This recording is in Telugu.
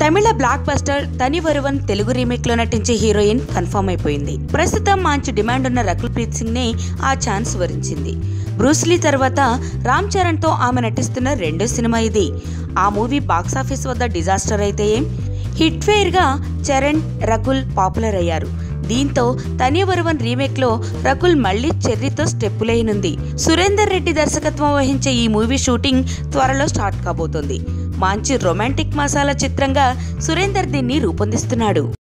తమిళ బ్లాక్ బస్టర్ తని వరువన్ తెలుగు రీమేక్ లో నటించే హీరోయిన్ కన్ఫర్మ్ అయిపోయింది ప్రస్తుతం మంచి డిమాండ్ ఉన్న రకుల్ ప్రీత్ సింగ్ నే ఆ ఛాన్స్ వరించింది బ్రూస్లీ తర్వాత రామ్ చరణ్ తో ఆమె నటిస్తున్న రెండో సినిమా ఇది ఆ మూవీ బాక్సాఫీస్ వద్ద డిజాస్టర్ అయితే ఏం హిట్ ఫెయిర్ గా చరణ్ రకుల్ పాపులర్ అయ్యారు దీంతో తనివరువన్ రీమేక్ లో రకుల్ మళ్లీ చెర్రీతో స్టెప్పులేయనుంది సురేందర్ రెడ్డి దర్శకత్వం వహించే ఈ మూవీ షూటింగ్ త్వరలో స్టార్ట్ కాబోతోంది మంచి రొమాంటిక్ మసాలా చిత్రంగా సురేందర్ దీన్ని రూపొందిస్తున్నాడు